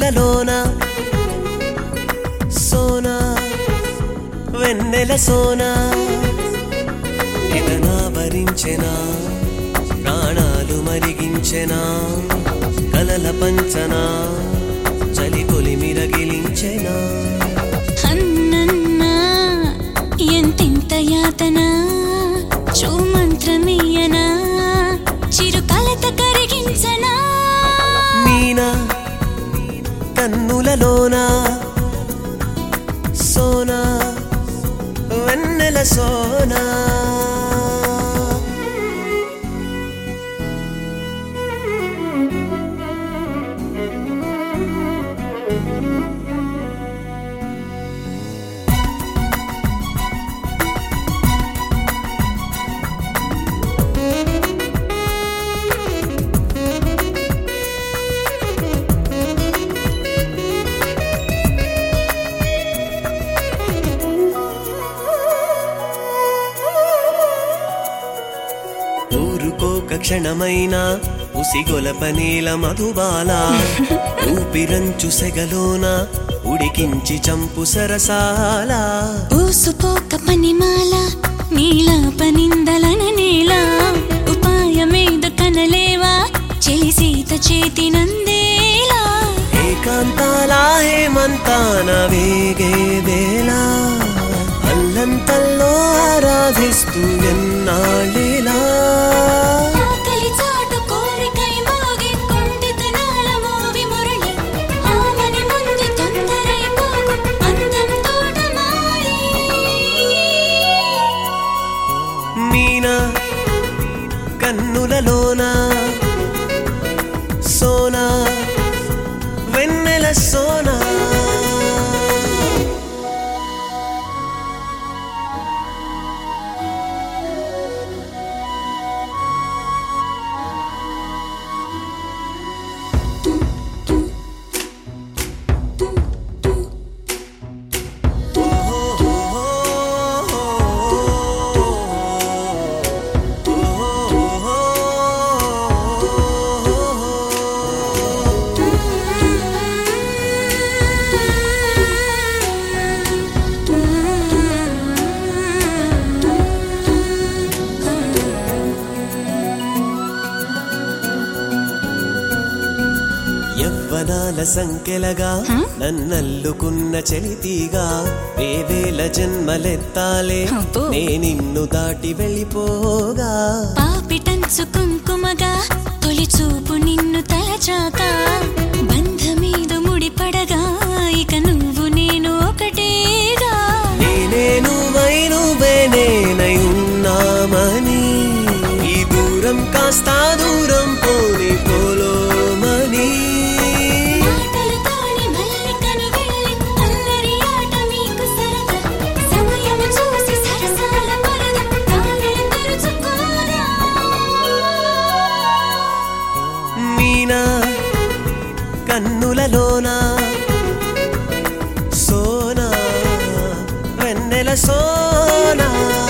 కన్నులలోన సోనా వెన్నెల సోనా ఎగనా భరించెనా ప్రాణాలు మరిగించెనా కలల పంచనా చలి కొలి మిరగిలించెనా అన్నన్నా ఎంతెంత యాతన మంత్రమీయనా చిరు కలత కరిగించనా మీనా కన్నులలోన సోనా వెన్నెల సోనా ఊరుకోక క్షణమైన ఉసిగొలప నీల మధుబాల ఊపిరంచు సెగలోన ఉడికించి చంపు సరసాల ఊసుపోక పనిమాల నీల పనిందలన నేల ఉపాయమేద కనలేవా చెలి సీత చేతి నందేలా ఏకాంతాల హేమంతాన వేగే వేళ అల్లంతల్లో ఆరాధిస్తూ ఎన్నాళ్ళేలా ఆకలి చాటు కోరికై మోగి కుంటితనాల మోవి మురళి ఆమని ముందు తొందరై పోగు అందం తోటమాలి మీనా కన్నులలోన సోనా వెన్నెల సోనా యవ్వనాల సంఖ్యలగా నన్నల్లుకున్న చలితీగా వేవేల జన్మలెత్తాలే అబ్బో. నే నిన్ను దాటి వెళ్ళిపోగా పాపిటంచు కుంకుమగా తొలి చూపు నిన్ను తలచాక బంధమీద ముడిపడగా ఇక నువ్వు నేను ఒకటేగా నేనేను వైనువే నేనై ఉన్నామని ఈ దూరం కాస్త దూరం పోని పోలోమని మాటలతోని మల్లికను వెళ్ళి అల్లరి ఆట మీకు సరదా సమయం చూసి సరసాల పరద కాయలు తెరుచుకోరా మీనా కన్నులలోన సోనా వెన్నెల సోనా